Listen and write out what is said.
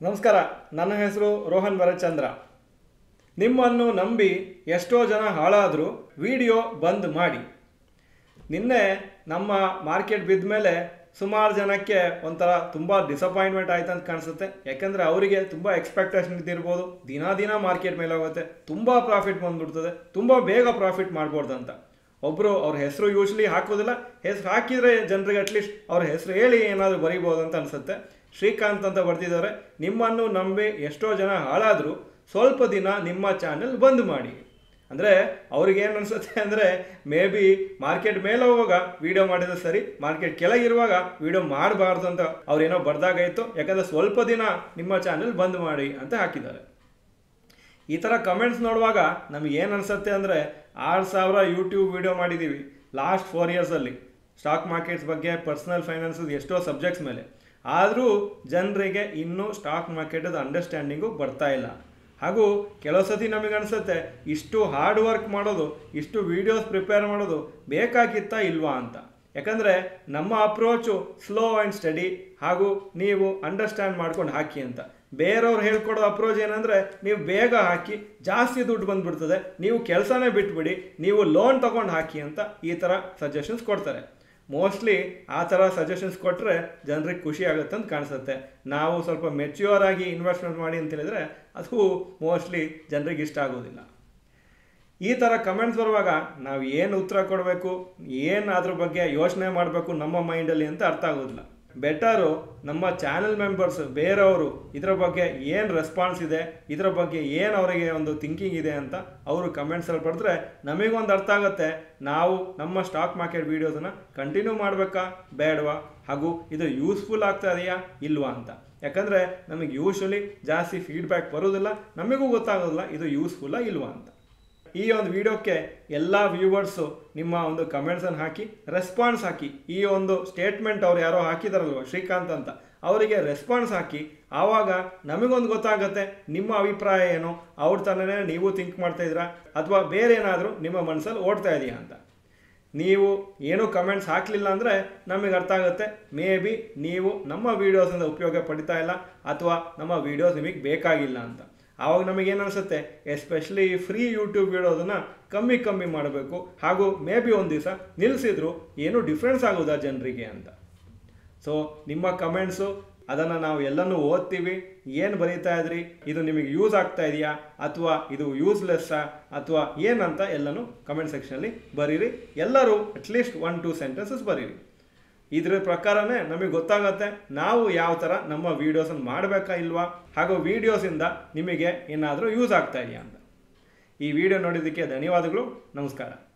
ನಮಸ್ಕಾರ ನನ್ನ ಹೆಸರು ರೋಹನ್ ಭರತ್ಚಂದ್ರ ನಿಮ್ಮನ್ನು ನಂಬಿ ಎಷ್ಟೋ ಜನ ಹಾಳಾದರೂ ವಿಡಿಯೋ ಬಂದ್ ಮಾಡಿ ನಿನ್ನೆ ನಮ್ಮ ಮಾರ್ಕೆಟ್ ಬಿದ್ದ ಮೇಲೆ ಸುಮಾರು ಜನಕ್ಕೆ ಒಂಥರ ತುಂಬ ಡಿಸಪಾಯಿಂಟ್ಮೆಂಟ್ ಆಯ್ತು ಅಂತ ಕಾಣಿಸುತ್ತೆ ಯಾಕಂದರೆ ಅವರಿಗೆ ತುಂಬ ಎಕ್ಸ್ಪೆಕ್ಟೇಷನ್ ಇದ್ದಿರ್ಬೋದು ದಿನ ದಿನ ಮಾರ್ಕೆಟ್ ಮೇಲೆ ಹೋಗುತ್ತೆ ತುಂಬ ಪ್ರಾಫಿಟ್ ಬಂದ್ಬಿಡ್ತದೆ ತುಂಬ ಬೇಗ ಪ್ರಾಫಿಟ್ ಮಾಡ್ಬೋದು ಅಂತ ಒಬ್ಬರು ಅವ್ರ ಹೆಸರು ಯೂಶ್ವಲಿ ಹಾಕೋದಿಲ್ಲ ಹೆಸರು ಹಾಕಿದರೆ ಜನರಿಗೆ ಅಟ್ಲೀಸ್ಟ್ ಅವ್ರ ಹೆಸರು ಹೇಳಿ ಏನಾದರೂ ಬರೀಬೋದು ಅಂತ ಅನಿಸುತ್ತೆ ಶ್ರೀಕಾಂತ್ ಅಂತ ಬರ್ತಿದ್ದಾರೆ ನಿಮ್ಮನ್ನು ನಂಬಿ ಎಷ್ಟೋ ಜನ ಹಾಳಾದರೂ ಸ್ವಲ್ಪ ದಿನ ನಿಮ್ಮ ಚಾನೆಲ್ ಬಂದ್ ಮಾಡಿ ಅಂದರೆ ಅವ್ರಿಗೆ ಏನು ಅನಿಸುತ್ತೆ ಅಂದರೆ ಮೇ ಬಿ ಮಾರ್ಕೆಟ್ ಮೇಲೆ ಹೋಗುವಾಗ ವಿಡಿಯೋ ಮಾಡಿದ್ರೆ ಸರಿ ಮಾರ್ಕೆಟ್ ಕೆಳಗಿರುವಾಗ ವಿಡಿಯೋ ಮಾಡಬಾರ್ದು ಅಂತ ಅವ್ರೇನೋ ಬರ್ದಾಗಾಯಿತು ಯಾಕಂದರೆ ಸ್ವಲ್ಪ ದಿನ ನಿಮ್ಮ ಚಾನೆಲ್ ಬಂದ್ ಮಾಡಿ ಅಂತ ಹಾಕಿದ್ದಾರೆ ಈ ಥರ ಕಮೆಂಟ್ಸ್ ನೋಡುವಾಗ ನಮಗೆ ಏನು ಅನಿಸುತ್ತೆ ಅಂದರೆ ಆರು ಸಾವಿರ ಯೂಟ್ಯೂಬ್ ವಿಡಿಯೋ ಮಾಡಿದ್ದೀವಿ ಲಾಸ್ಟ್ ಫೋರ್ ಇಯರ್ಸಲ್ಲಿ ಸ್ಟಾಕ್ ಮಾರ್ಕೆಟ್ಸ್ ಬಗ್ಗೆ ಪರ್ಸನಲ್ ಫೈನಾನ್ಸ್ ಎಷ್ಟೋ ಸಬ್ಜೆಕ್ಟ್ಸ್ ಮೇಲೆ ಆದರೂ ಜನರಿಗೆ ಇನ್ನೂ ಸ್ಟಾಕ್ ಮಾರ್ಕೆಟದ ಅಂಡರ್ಸ್ಟ್ಯಾಂಡಿಂಗು ಬರ್ತಾ ಇಲ್ಲ ಹಾಗೂ ಕೆಲವು ಸತಿ ನಮಗೆ ಅನಿಸುತ್ತೆ ಇಷ್ಟು ಹಾರ್ಡ್ ವರ್ಕ್ ಮಾಡೋದು ಇಷ್ಟು ವೀಡಿಯೋಸ್ ಪ್ರಿಪೇರ್ ಮಾಡೋದು ಬೇಕಾಗಿತ್ತಾ ಇಲ್ವಾ ಅಂತ ಯಾಕಂದರೆ ನಮ್ಮ ಅಪ್ರೋಚು ಸ್ಲೋ ಆ್ಯಂಡ್ ಸ್ಟಡಿ ಹಾಗೂ ನೀವು ಅಂಡರ್ಸ್ಟ್ಯಾಂಡ್ ಮಾಡ್ಕೊಂಡು ಹಾಕಿ ಅಂತ ಬೇರೆಯವ್ರು ಹೇಳ್ಕೊಡೋ ಅಪ್ರೋಚ್ ಏನಂದರೆ ನೀವು ಬೇಗ ಹಾಕಿ ಜಾಸ್ತಿ ದುಡ್ಡು ಬಂದ್ಬಿಡ್ತದೆ ನೀವು ಕೆಲಸನೇ ಬಿಟ್ಬಿಡಿ ನೀವು ಲೋನ್ ತೊಗೊಂಡು ಹಾಕಿ ಅಂತ ಈ ಥರ ಸಜೆಷನ್ಸ್ ಕೊಡ್ತಾರೆ ಮೋಸ್ಟ್ಲಿ ಆ ಥರ ಸಜೆಷನ್ಸ್ ಕೊಟ್ಟರೆ ಜನರಿಗೆ ಖುಷಿ ಆಗುತ್ತೆ ಅಂತ ಕಾಣಿಸುತ್ತೆ ನಾವು ಸ್ವಲ್ಪ ಮೆಚ್ಯೂರ್ ಆಗಿ ಇನ್ವೆಸ್ಟ್ಮೆಂಟ್ ಮಾಡಿ ಅಂತ ಹೇಳಿದ್ರೆ ಅದು ಮೋಸ್ಟ್ಲಿ ಜನರಿಗೆ ಇಷ್ಟ ಆಗೋದಿಲ್ಲ ಈ ಥರ ಕಮೆಂಟ್ಸ್ ಬರುವಾಗ ನಾವು ಏನು ಉತ್ತರ ಕೊಡಬೇಕು ಏನು ಅದ್ರ ಬಗ್ಗೆ ಯೋಚನೆ ಮಾಡಬೇಕು ನಮ್ಮ ಮೈಂಡಲ್ಲಿ ಅಂತ ಅರ್ಥ ಆಗೋದಿಲ್ಲ ಬೆಟರು ನಮ್ಮ ಚಾನೆಲ್ ಮೆಂಬರ್ಸ್ ಬೇರೆಯವರು ಇದರ ಬಗ್ಗೆ ಏನು ರೆಸ್ಪಾನ್ಸ್ ಇದೆ ಇದರ ಬಗ್ಗೆ ಏನು ಅವರಿಗೆ ಒಂದು ಥಿಂಕಿಂಗ್ ಇದೆ ಅಂತ ಅವರು ಕಮೆಂಟ್ಸಲ್ಲಿ ಪಡೆದ್ರೆ ನಮಗೊಂದು ಅರ್ಥ ಆಗುತ್ತೆ ನಾವು ನಮ್ಮ ಸ್ಟಾಕ್ ಮಾರ್ಕೆಟ್ ವೀಡಿಯೋಸನ್ನು ಕಂಟಿನ್ಯೂ ಮಾಡಬೇಕಾ ಬೇಡವಾ ಹಾಗೂ ಇದು ಯೂಸ್ಫುಲ್ ಆಗ್ತಾ ಇದೆಯಾ ಇಲ್ವಾ ಅಂತ ಯಾಕಂದರೆ ನಮಗೆ ಯೂಶ್ವಲಿ ಜಾಸ್ತಿ ಫೀಡ್ಬ್ಯಾಕ್ ಬರೋದಿಲ್ಲ ನಮಗೂ ಗೊತ್ತಾಗೋದಿಲ್ಲ ಇದು ಯೂಸ್ಫುಲ್ಲಾ ಇಲ್ವಾ ಅಂತ ಈ ಒಂದು ವಿಡಿಯೋಕ್ಕೆ ಎಲ್ಲ ವ್ಯೂವರ್ಸು ನಿಮ್ಮ ಒಂದು ಕಮೆಂಟ್ಸನ್ನು ಹಾಕಿ ರೆಸ್ಪಾನ್ಸ್ ಹಾಕಿ ಈ ಒಂದು ಸ್ಟೇಟ್ಮೆಂಟ್ ಅವ್ರು ಯಾರೋ ಹಾಕಿದಾರಲ್ವ ಶ್ರೀಕಾಂತ್ ಅಂತ ಅವರಿಗೆ ರೆಸ್ಪಾನ್ಸ್ ಹಾಕಿ ಆವಾಗ ನಮಗೊಂದು ಗೊತ್ತಾಗುತ್ತೆ ನಿಮ್ಮ ಅಭಿಪ್ರಾಯ ಏನು ಅವ್ರ ಥರನೇ ನೀವು ಥಿಂಕ್ ಮಾಡ್ತಾ ಇದ್ದೀರಾ ಅಥವಾ ಬೇರೆ ಏನಾದರೂ ನಿಮ್ಮ ಮನಸ್ಸಲ್ಲಿ ಓಡ್ತಾ ಇದೆಯಾ ಅಂತ ನೀವು ಏನೂ ಕಮೆಂಟ್ಸ್ ಹಾಕಲಿಲ್ಲ ಅಂದರೆ ನಮಗೆ ಅರ್ಥ ಆಗುತ್ತೆ ಮೇ ಬಿ ನೀವು ನಮ್ಮ ವೀಡಿಯೋಸಿಂದ ಉಪಯೋಗ ಪಡಿತಾ ಇಲ್ಲ ಅಥವಾ ನಮ್ಮ ವೀಡಿಯೋಸ್ ನಿಮಗೆ ಬೇಕಾಗಿಲ್ಲ ಅಂತ ಆವಾಗ ನಮಗೇನು ಅನಿಸುತ್ತೆ ಎಸ್ಪೆಷಲಿ ಫ್ರೀ ಯೂಟ್ಯೂಬ್ ವಿಡಿಯೋದನ್ನು ಕಮ್ಮಿ ಕಮ್ಮಿ ಮಾಡಬೇಕು ಹಾಗೂ ಮೇ ಬಿ ಒಂದು ದಿವಸ ನಿಲ್ಲಿಸಿದ್ರು ಏನೂ ಡಿಫ್ರೆನ್ಸ್ ಆಗೋದಾ ಜನರಿಗೆ ಅಂತ ಸೊ ನಿಮ್ಮ ಕಮೆಂಟ್ಸು ಅದನ್ನು ನಾವು ಎಲ್ಲನೂ ಓದ್ತೀವಿ ಏನು ಬರೀತಾ ಇದ್ರಿ ಇದು ನಿಮಗೆ ಯೂಸ್ ಆಗ್ತಾ ಇದೆಯಾ ಅಥವಾ ಇದು ಯೂಸ್ಲೆಸ್ಸಾ ಅಥವಾ ಏನಂತ ಎಲ್ಲನೂ ಕಮೆಂಟ್ ಸೆಕ್ಷನಲ್ಲಿ ಬರೀರಿ ಎಲ್ಲರೂ ಅಟ್ಲೀಸ್ಟ್ ಒನ್ ಟೂ ಸೆಂಟೆನ್ಸಸ್ ಬರೀರಿ ಇದ್ರ ಪ್ರಕಾರನೇ ನಮಗೆ ಗೊತ್ತಾಗತ್ತೆ ನಾವು ಯಾವ ಥರ ನಮ್ಮ ವೀಡಿಯೋಸನ್ನು ಮಾಡಬೇಕಾ ಇಲ್ವಾ ಹಾಗೂ ವೀಡಿಯೋಸಿಂದ ನಿಮಗೆ ಏನಾದರೂ ಯೂಸ್ ಆಗ್ತಾ ಇದೆಯಾ ಅಂತ ಈ ವಿಡಿಯೋ ನೋಡಿದ್ದಕ್ಕೆ ಧನ್ಯವಾದಗಳು ನಮಸ್ಕಾರ